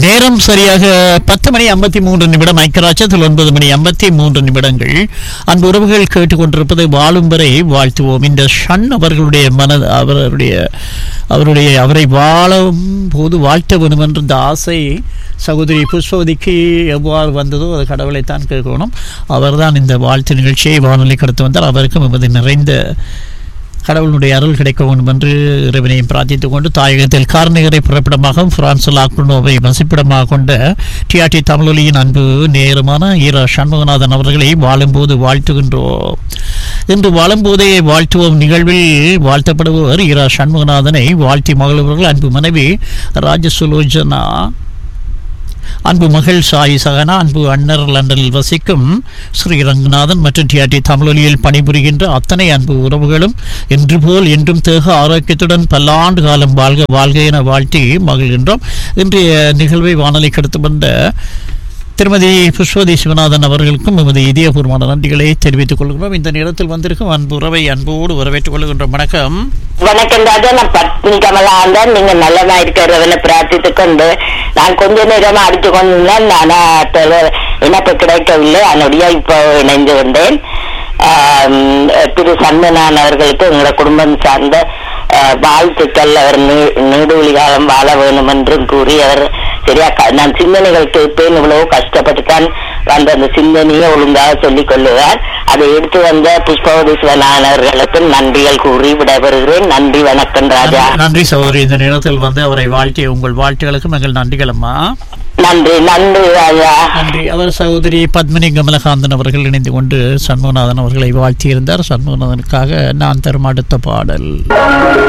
நேரம் சரியாக பத்து மணி ஐம்பத்தி மூன்று நிமிடம் ஐக்கராட்சத்தில் ஒன்பது மணி ஐம்பத்தி மூன்று நிமிடங்கள் அன்பு உறவுகள் கேட்டுக்கொண்டிருப்பது வாழும் வரை வாழ்த்துவோம் இந்த ஷன் அவர்களுடைய மன அவருடைய அவருடைய அவரை வாழும் போது வாழ்த்த வேண்டும் என்ற இந்த ஆசை சகோதரி புஷ்பவதிக்கு எவ்வாறு வந்ததோ அது கடவுளைத்தான் கேட்கணும் அவர்தான் இந்த வாழ்த்து நிகழ்ச்சியை வானொலி கடத்து வந்தார் அவருக்கும் எமது நிறைந்த கடவுளுடைய அருள் கிடைக்க வேண்டும் என்று இறைவனையும் பிரார்த்தித்துக் கொண்டு தாயகத்தில் கார்நகரை பிறப்பிடமாகவும் பிரான்சில் ஆக்ரோனோவை வசிப்பிடமாக கொண்ட டிஆர்டி தமிழொலியின் அன்பு நேரமான ஈரா சண்முகநாதன் அவர்களை வாழும்போது வாழ்த்துகின்றோம் இன்று வாழும்போதே வாழ்த்துவோம் நிகழ்வில் வாழ்த்தப்படுபவர் ஈரா சண்முகநாதனை வாழ்த்தி மகிழ்வர்கள் அன்பு மனைவி ராஜசுலோஜனா அன்பு மகள் சாய் சகனா அன்பு அன்னர் லண்டனில் வசிக்கும் ஸ்ரீ ரங்கநாதன் மற்றும் டிஆர்டி தமிழொலியில் பணிபுரிகின்ற அத்தனை அன்பு உறவுகளும் என்று போல் என்றும் தேக ஆரோக்கியத்துடன் பல்லாண்டு காலம் வாழ்க வாழ்க என வாழ்த்தி மகிழ்கின்றோம் இன்றைய நிகழ்வை வானொலி கடத்து வந்த திருமதி புஷ்பதி சிவநாதன் அவர்களுக்கும் எமது இதயபூர்வமான நன்றிகளை தெரிவித்துக் கொள்கிறோம் இந்த நேரத்தில் வந்திருக்கும் அன்பு உறவை அன்போடு வரவேற்றுக் கொள்கின்றோம் வணக்கம் வணக்கம் ராஜா நான் பத்னி கமலாந்தன் நீங்க நல்லதா இருக்கிறவன பிரார்த்தித்துக் கொண்டு நான் கொஞ்ச நேரமா அடித்து கொண்டிருந்தேன் ஆனா தொலை- இணைப்பு கிடைக்கவில்லை அதனுடைய இப்போ இணைந்து கொண்டேன் ஆம், திரு சண்மனான் அவர்களுக்கு எங்களோட குடும்பம் சார்ந்த ஆஹ், வாழ்த்துக்கள் அவர் நீ- நீடூழி காலம் வாழ வேண்டும் என்றும் கூறி அவர் சரியா க- நான் சிந்தனைகள் கேட்பேன் இவ்வளவு கஷ்டப்பட்டு தான் வந்த அந்த சிந்தனையை ஒழுங்காக சொல்லிக் கொள்ளுவார் அதை எடுத்து வந்த புஷ்பவதி சிவனான் அவர்களுக்கும் நன்றிகள் கூறி விடைபெறுகிறேன் நன்றி வணக்கம் ராஜா நன்றி சகோதரி இந்த நேரத்தில் வந்து அவரை வாழ்த்திய உங்கள் வாழ்த்துகளுக்கும் எங்கள் நன்றிகள் அம்மா நன்றி நன்றி ராஜா நன்றி அவர் சகோதரி பத்மினி கமலகாந்தன் அவர்கள் இணைந்து கொண்டு சண்முகநாதன் அவர்களை வாழ்த்தியிருந்தார் சண்முகநாதனுக்காக நான் தரும் அடுத்த பாடல்